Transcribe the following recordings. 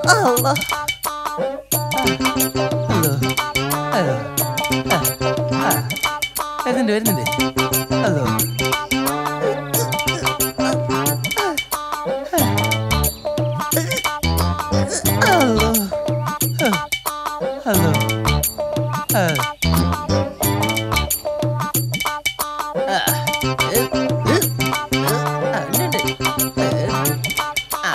അല്ലാ. അല്ലോ. ആ. ആ. ആ. വരുന്നുണ്ട് വരുന്നുണ്ട് അല്ലോ അല്ലോ അല്ലോ ആ. ആ. ആ, ഉണ്ട്, ഉണ്ട്. ആ.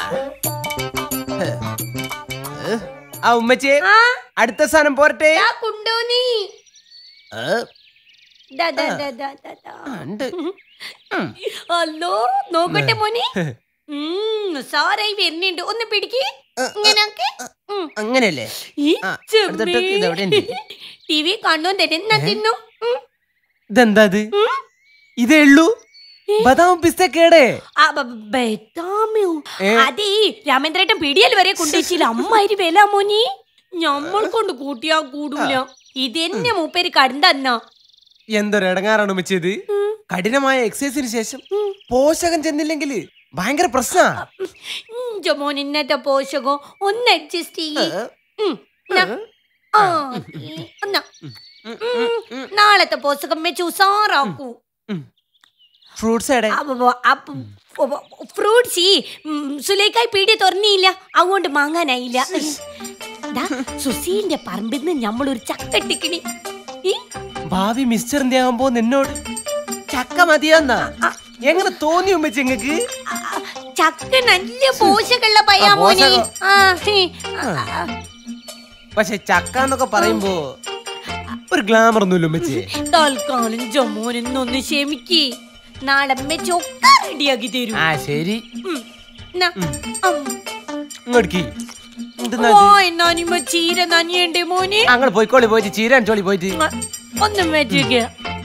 ആ ഉമ്മച്ചേ ആ അടുത്ത സാധനം പോരട്ടെ ദാ കൊണ്ടോന്നി ആ, ദാ, ദാ, ദാ, ദാ, ദാ, ദാ. ആ, ഉണ്ട് ഉം. അല്ലോ നോക്കട്ടെ മോനെ ഉം, സാറായി വരുന്നുണ്ട് ഒന്ന് പിടിക്ക് ഇങ്ങനൊക്കെ ഉം. അങ്ങനെയല്ലേ ഈ ആ, അടുത്തിട്ട് ഇതെവിടെ ഉണ്ട്? ടി വി കണ്ടോണ്ടിരുന്ന തിന്നു ഉം. ഇതെന്താ ഇത് ഉം. ഇതേ ഉള്ളൂ ബദാം പിസ്ത കേടേ ആ, ബ- ബ- ബദാമോ? ഏ? അതേ രാമേന്ദ്രേട്ടൻ പിടിയൽ വരെ കൊണ്ടുവച്ചില്ല അമ്മായിരി വില മോനി നമ്മൾ കൊണ്ട് കൂട്ടിയാ കൂടൂല ഇതെന്നെ മൂപ്പേര് കണ്ടെന്നാ എന്തൊരു ഇടങ്ങാറാണ് ഉമ്മച്ചത് കഠിനമായ എക്സസൈസിന് ശേഷം പോഷകം ചെന്നില്ലെങ്കിൽ ഭയങ്കര പ്രശ്നാ ജമോൻ ഇന്നത്തെ പോഷകം ഒന്ന് അഡ്ജസ്റ്റ് ചെയ്യ് ഉം, നാ. ആ, ഈ, എന്നാ. ഉം, നാളത്തെ പോഷകം വെച്ച് ഉസാറാക്കൂ ഫ്രൂട്ട്സ് എടെ ഫ്രൂട്ട്സ് ഈ ഉം, സുലേഖായി പീടി തുറന്നില്ല അതുകൊണ്ട് വാങ്ങാനായില്ല ദാ, സുശീലിന്റെ പറമ്പിന്ന് ഞമ്മളൊരു ചക്ക ഇട്ടിക്കണി ഈ, ഭാവി മിസ്റ്ററിന്റെ ആകുമ്പോ നിന്നോട് ചക്ക മതിയാന്നാ എങ്ങനെ തോന്നി ഉമ്മച്ചി നിങ്ങക്ക് ആ, ചക്ക നല്ല പോഷകമുള്ള പയ്യാ ആ, മോനെ പോഷകം. ആ, ഹേ, ആ, ആ, പക്ഷെ ചക്ക എന്നൊക്കെ പറയുമ്പോ ഒരു ഗ്ലാമർ ഒന്നുമില്ല ഉമ്മച്ചി തൽക്കാലം ജമോനെന്നൊന്ന് ക്ഷമിക്ക് നാളെ മെച്ചൊക്കെ റെഡിയാക്കി തരൂ ആ ശരി ഉം, നാ, ഉം. ഇങ്ങോട്ട് ഓ എന്നാനിമ്മ ചീര നനിയണ്ടേ മോനെ അങ്ങനെ പോയിക്കോളി പോയിട്ട് ചീരാൻ ചോളി പോയിട്ട് ഉം, ഒന്നും വെച്ചേക്ക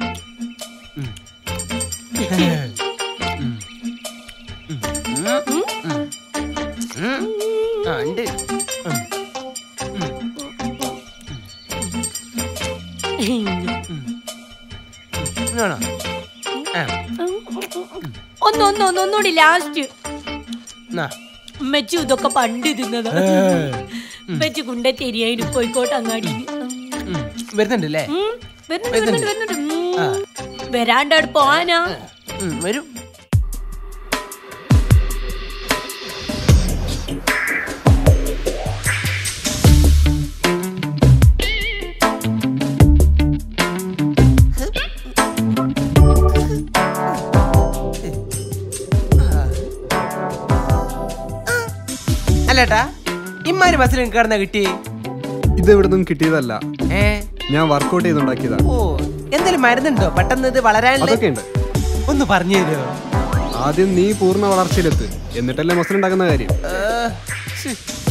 ഉം. ആ ഉണ്ട് ഉം. വേണോ ആ ഒന്ന് ഒന്ന് ഒന്ന് ഒന്നുകൂടി ലാസ്റ്റ് എന്നാ. മെച്ചു ഇതൊക്കെ പണ്ട് തിന്നതാ ഏ. മെച്ചു കുണ്ടത്തേരിയായിരുന്നു കോഴിക്കോട്ട് അങ്ങാടി ഉം. വരുന്നുണ്ടല്ലേ വരുന്നുണ്ട് വരുന്നുണ്ട് വരുന്നുണ്ട് ഉം. വരാണ്ടവിടെ പോവാനാ ഉം, വരും അല്ലേട്ടാ ഇമ്മാരി ബസ്സിൽ കിടന്ന കിട്ടി ഇതെവിടെ നിന്നും കിട്ടിയതല്ല ഏ ഞാൻ വർക്കൗട്ട് ചെയ്തുണ്ടാക്കിയതാ ഓ എന്തെങ്കിലും മരുന്നുണ്ടോ പെട്ടെന്ന് ഇത് വളരാനുള്ള അതൊക്കെ ഉണ്ട് ഒന്ന് പറഞ്ഞു തരുമോ ആദ്യം നീ പൂർണ്ണ വളർച്ചയിലെത്ത് എന്നിട്ടല്ലേ മസിൽ ഉണ്ടാക്കുന്ന കാര്യം ഏ, ശ്ശ്.